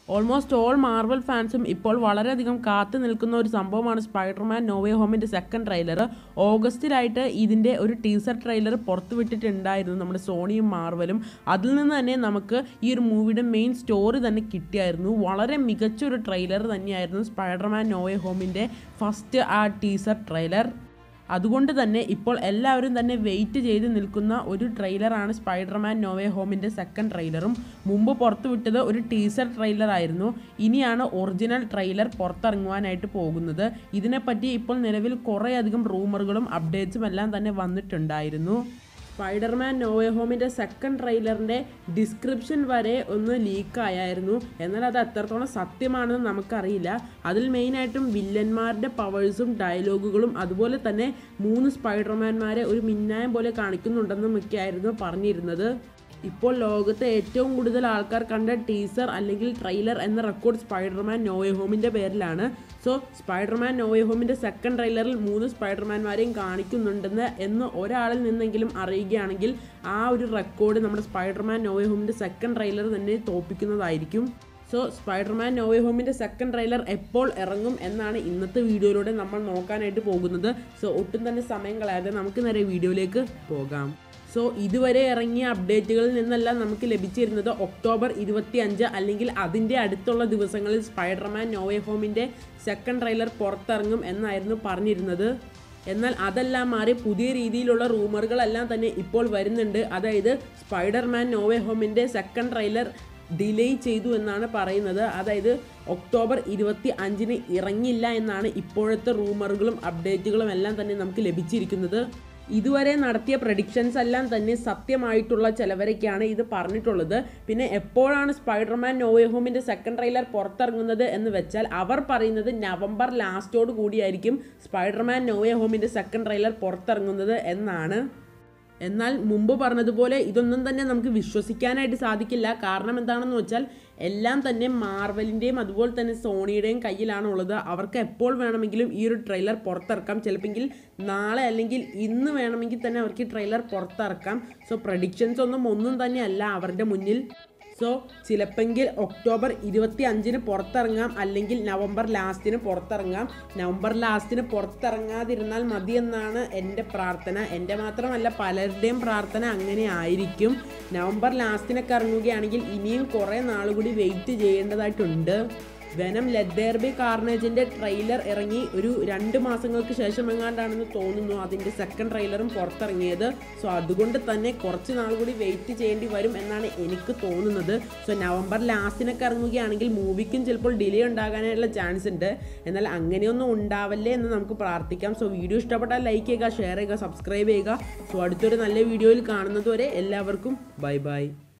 almost all Marvel ഫാൻസും ഇപ്പോൾ വളരെയധികം കാത്തു നിൽക്കുന്ന ഒരു സംഭവമാണ് സ്പൈഡർമാൻ നോവേ ഹോമിൻ്റെ സെക്കൻഡ് ട്രെയിലർ ഓഗസ്റ്റിലായിട്ട് ഇതിൻ്റെ ഒരു ടീസർ ട്രെയിലർ പുറത്തുവിട്ടിട്ടുണ്ടായിരുന്നു നമ്മുടെ സോണിയും മാർവലും അതിൽ നിന്ന് തന്നെ നമുക്ക് ഈ ഒരു മൂവിയുടെ മെയിൻ സ്റ്റോറി തന്നെ കിട്ടിയായിരുന്നു വളരെ മികച്ചൊരു ട്രെയിലർ തന്നെയായിരുന്നു സ്പൈഡർമാൻ നോവേ ഹോമിൻ്റെ ഫസ്റ്റ് ആ ടീസർ ട്രെയിലർ അതുകൊണ്ട് തന്നെ ഇപ്പോൾ എല്ലാവരും തന്നെ വെയിറ്റ് ചെയ്ത് നിൽക്കുന്ന ഒരു ട്രെയിലറാണ് സ്പൈഡർമാൻ നോവേ ഹോമിൻ്റെ സെക്കൻഡ് ട്രെയിലറും മുമ്പ് പുറത്തുവിട്ടത് ഒരു ടീസർ ട്രെയിലർ ആയിരുന്നു ഇനിയാണ് ഒറിജിനൽ ട്രെയിലർ പുറത്തിറങ്ങുവാനായിട്ട് പോകുന്നത് ഇതിനെപ്പറ്റി ഇപ്പോൾ നിലവിൽ കുറേയധികം റൂമറുകളും അപ്ഡേറ്റ്സും എല്ലാം തന്നെ വന്നിട്ടുണ്ടായിരുന്നു സ്പൈഡർമാൻ നോവേ ഹോമിൻ്റെ സെക്കൻഡ് ട്രെയിലറിൻ്റെ ഡിസ്ക്രിപ്ഷൻ വരെ ഒന്ന് ലീക്കായായിരുന്നു എന്നാൽ അത് എത്രത്തോളം സത്യമാണെന്ന് നമുക്കറിയില്ല അതിൽ മെയിനായിട്ടും വില്ലന്മാരുടെ പവേഴ്സും ഡയലോഗുകളും അതുപോലെ തന്നെ മൂന്ന് സ്പൈഡർമാൻമാരെ ഒരു മിന്നായം പോലെ കാണിക്കുന്നുണ്ടെന്നും ഒക്കെയായിരുന്നു പറഞ്ഞിരുന്നത് ഇപ്പോൾ ലോകത്തെ ഏറ്റവും കൂടുതൽ ആൾക്കാർ കണ്ട ടീസർ അല്ലെങ്കിൽ ട്രെയിലർ എന്ന റെക്കോർഡ് സ്പൈഡർമാൻ നോവേ ഹോമിൻ്റെ പേരിലാണ് സോ സ്പൈഡർമാൻ നോവേ ഹോമിൻ്റെ സെക്കൻഡ് ട്രെയിലറിൽ മൂന്ന് സ്പൈഡർമാൻമാരെയും കാണിക്കുന്നുണ്ടെന്ന് എന്ന് ഒരാളിൽ നിന്നെങ്കിലും അറിയുകയാണെങ്കിൽ ആ ഒരു റെക്കോർഡ് നമ്മുടെ സ്പൈഡർമാൻ നോവേ ഹോമിൻ്റെ സെക്കൻഡ് ട്രെയിലർ തന്നെ തോപ്പിക്കുന്നതായിരിക്കും സോ സ്പൈഡർമാൻ നോവേ ഹോമിൻ്റെ സെക്കൻഡ് ട്രെയിലർ എപ്പോൾ ഇറങ്ങും എന്നാണ് ഇന്നത്തെ വീഡിയോയിലൂടെ നമ്മൾ നോക്കാനായിട്ട് പോകുന്നത് സോ ഒട്ടും തന്നെ സമയം കളയാതെ നമുക്ക് നേരെ വീഡിയോയിലേക്ക് പോകാം സോ ഇതുവരെ ഇറങ്ങിയ അപ്ഡേറ്റുകളിൽ നിന്നെല്ലാം നമുക്ക് ലഭിച്ചിരുന്നത് ഒക്ടോബർ ഇരുപത്തി അഞ്ച് അല്ലെങ്കിൽ അതിൻ്റെ അടുത്തുള്ള ദിവസങ്ങളിൽ സ്പൈഡർമാൻ നോവേ ഹോമിൻ്റെ സെക്കൻഡ് ട്രെയിലർ പുറത്തിറങ്ങും എന്നായിരുന്നു പറഞ്ഞിരുന്നത് എന്നാൽ അതെല്ലാം മാറി പുതിയ രീതിയിലുള്ള റൂമറുകളെല്ലാം തന്നെ ഇപ്പോൾ വരുന്നുണ്ട് അതായത് സ്പൈഡർമാൻ നോവേ ഹോമിൻ്റെ സെക്കൻഡ് ട്രെയിലർ ഡിലേ ചെയ്തു എന്നാണ് പറയുന്നത് അതായത് ഒക്ടോബർ ഇരുപത്തി അഞ്ചിന് ഇറങ്ങില്ല എന്നാണ് ഇപ്പോഴത്തെ റൂമറുകളും അപ്ഡേറ്റുകളും എല്ലാം തന്നെ നമുക്ക് ലഭിച്ചിരിക്കുന്നത് ഇതുവരെ നടത്തിയ പ്രഡിക്ഷൻസ് എല്ലാം തന്നെ സത്യമായിട്ടുള്ള ചിലവരൊക്കെയാണ് ഇത് പറഞ്ഞിട്ടുള്ളത് പിന്നെ എപ്പോഴാണ് സ്പൈഡർമാൻ നോവേ ഹോമിൻ്റെ സെക്കൻഡ് ട്രെയിലർ പുറത്തിറങ്ങുന്നത് എന്ന് വെച്ചാൽ അവർ പറയുന്നത് നവംബർ ലാസ്റ്റോട് കൂടിയായിരിക്കും സ്പൈഡർമാൻ നോവേ ഹോമിൻ്റെ സെക്കൻഡ് ട്രെയിലർ പുറത്തിറങ്ങുന്നത് എന്നാണ് എന്നാൽ മുമ്പ് പറഞ്ഞതുപോലെ ഇതൊന്നും തന്നെ നമുക്ക് വിശ്വസിക്കാനായിട്ട് സാധിക്കില്ല കാരണം എന്താണെന്ന് വെച്ചാൽ എല്ലാം തന്നെ മാർവലിൻ്റെയും അതുപോലെ തന്നെ സോണിയുടെയും കയ്യിലാണ് ഉള്ളത് അവർക്ക് എപ്പോൾ വേണമെങ്കിലും ഈ ഒരു ട്രെയിലർ പുറത്തിറക്കാം ചിലപ്പോൾ നാളെ അല്ലെങ്കിൽ ഇന്ന് വേണമെങ്കിൽ തന്നെ അവർക്ക് ഈ ട്രെയിലർ പുറത്തിറക്കാം സോ പ്രഡിക്ഷൻസ് ഒന്നും ഒന്നും തന്നെ അല്ല അവരുടെ മുന്നിൽ സോ ചിലപ്പെങ്കിൽ ഒക്ടോബർ ഇരുപത്തി അഞ്ചിന് പുറത്തിറങ്ങാം അല്ലെങ്കിൽ നവംബർ ലാസ്റ്റിന് പുറത്തിറങ്ങാം നവംബർ ലാസ്റ്റിന് പുറത്തിറങ്ങാതിരുന്നാൽ മതി എന്നാണ് എൻ്റെ പ്രാർത്ഥന എൻ്റെ മാത്രമല്ല പലരുടെയും പ്രാർത്ഥന അങ്ങനെ ആയിരിക്കും നവംബർ ലാസ്റ്റിനൊക്കെ ഇറങ്ങുകയാണെങ്കിൽ ഇനിയും കുറേ നാളുകൂടി വെയിറ്റ് ചെയ്യേണ്ടതായിട്ടുണ്ട് വെനം ലെദ്ദേർബി കാർണേജിൻ്റെ ട്രെയിലർ ഇറങ്ങി ഒരു രണ്ട് മാസങ്ങൾക്ക് ശേഷം എങ്ങാണ്ടാണെന്ന് തോന്നുന്നു അതിൻ്റെ സെക്കൻഡ് ട്രെയിലറും പുറത്തിറങ്ങിയത് സോ അതുകൊണ്ട് തന്നെ കുറച്ച് നാൾ കൂടി വെയിറ്റ് ചെയ്യേണ്ടി വരും എന്നാണ് എനിക്ക് തോന്നുന്നത് സോ നവംബർ ലാസ്റ്റിനൊക്കെ ഇറങ്ങുകയാണെങ്കിൽ മൂവിക്കും ചിലപ്പോൾ ഡിലേ ഉണ്ടാകാനായിട്ടുള്ള ചാൻസ് ഉണ്ട് എന്നാൽ അങ്ങനെയൊന്നും ഉണ്ടാവല്ലേ എന്ന് നമുക്ക് പ്രാർത്ഥിക്കാം സോ വീഡിയോ ഇഷ്ടപ്പെട്ടാൽ ലൈക്ക് ചെയ്യുക ഷെയർ ചെയ്യുക സബ്സ്ക്രൈബ് ചെയ്യുക സോ അടുത്തൊരു നല്ല വീഡിയോയിൽ കാണുന്നത് വരെ എല്ലാവർക്കും ബൈ ബൈ